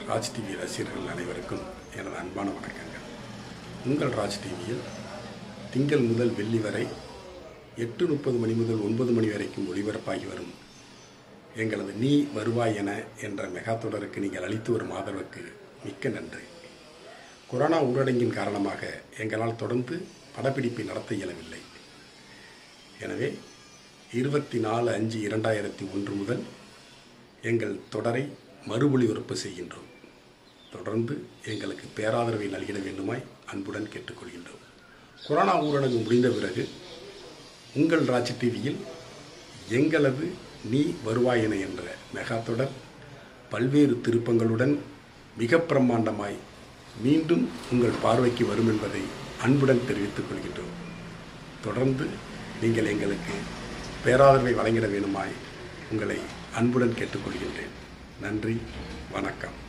Raj TV ரசிகர்கள் அனைவருக்கும் எனது அன்பான வணக்கங்கள் உங்கள் ராஜ் டிவியில் திங்கள் முதல் வெள்ளி வரை எட்டு முப்பது மணி முதல் ஒன்பது மணி வரைக்கும் ஒளிபரப்பாகி வரும் எங்களது நீ வருவாய் என என்ற மெகா தொடருக்கு நீங்கள் அளித்து வரும் ஆதரவுக்கு மிக்க நன்றி கொரோனா ஊரடங்கின் காரணமாக எங்களால் தொடர்ந்து படப்பிடிப்பை நடத்த இயலவில்லை எனவே இருபத்தி நாலு அஞ்சு இரண்டாயிரத்தி ஒன்று முதல் எங்கள் தொடரை மறு ஒளிபரப்பு செய்கின்றோம் தொடர்ந்து எங்களுக்கு பேராதரவை நல்கிட வேண்டுமாய் அன்புடன் கேட்டுக்கொள்கின்றோம் கொரோனா ஊரடங்கு முடிந்த பிறகு உங்கள் ராஜ் டிவியில் எங்களது நீ வருவாயென என்ற மெகா தொடர் பல்வேறு திருப்பங்களுடன் மிக பிரம்மாண்டமாய் மீண்டும் உங்கள் பார்வைக்கு வரும் என்பதை அன்புடன் தெரிவித்துக் கொள்கின்றோம் தொடர்ந்து நீங்கள் எங்களுக்கு பேராதரவை வழங்கிட வேணுமாய் உங்களை அன்புடன் கேட்டுக்கொள்கின்றேன் நன்றி வணக்கம்